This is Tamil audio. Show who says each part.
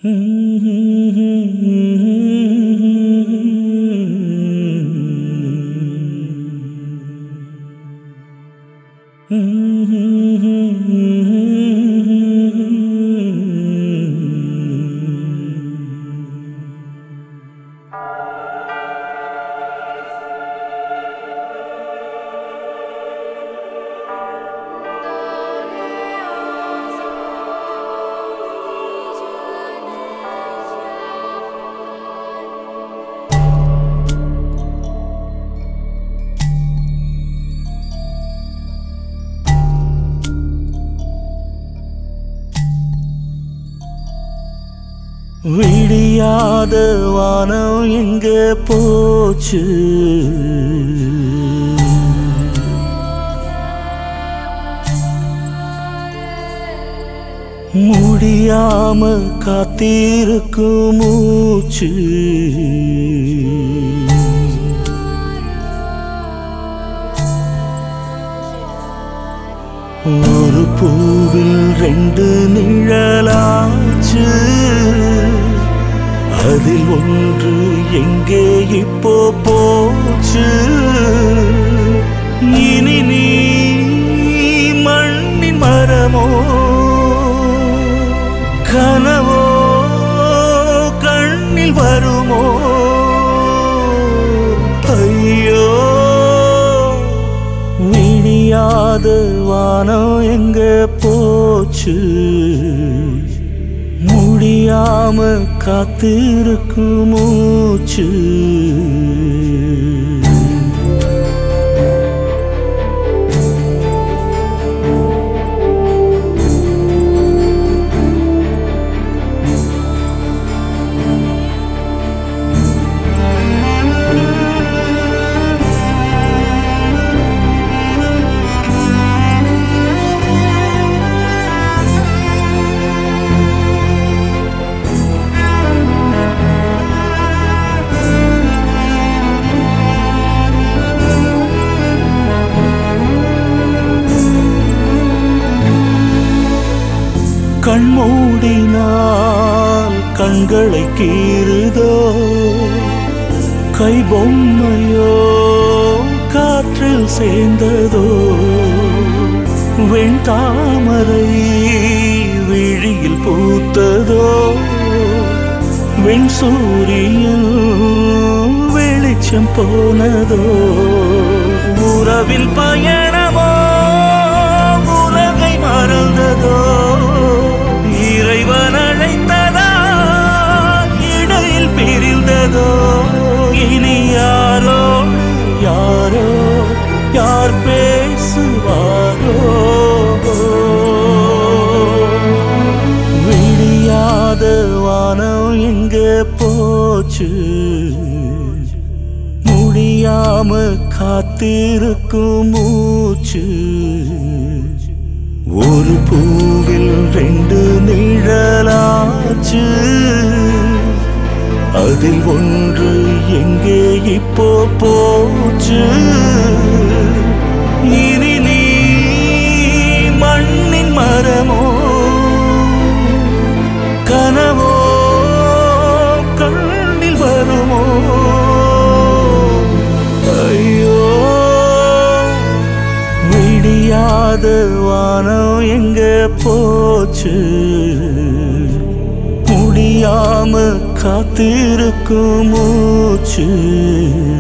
Speaker 1: விடியாத வானம் எங்க போச்சு முடியாம காத்திருக்கும் மூச்சு ஒரு பூவில் ரெண்டு நிழலாச்சு அதில் ஒன்று எங்கே இப்போ போச்சு இனி நீ மண்ணின் மரமோ கனவோ கண்ணில் வருமோ ஐயோ விடியாத வானம் எங்க போச்சு முடியாம காத்திருக்கும் மூச்சு கண்மூடினால் கண்களை கீறுதோ கை பொம்மையோ காற்றில் சேர்ந்ததோ வெண்தாமரை விழியில் பூத்ததோ வெண் சூரியன் வெளிச்சம் போனதோ உறவில் பயணமோ உலகை மறந்ததோ இறைவன் அழைத்ததா இடையில் பிரிந்ததோ இனி யாரோ யாரோ யார் பேசுவாரோ விடியாத வானம் எங்க போச்சு முடியாம காத்திருக்கும் மூச்சு ஒரு பூவில் ரெண்டு நிழலாச்சு அதில் ஒன்று எங்கே இப்போ போச்சு இனி நீ மண்ணின் மரமோ கனவோ கண்ணில் வருமோ ஐயோ விடியாத வானம் எங்க போச்சு முடியாம காத்திருக்கும் மூச்சு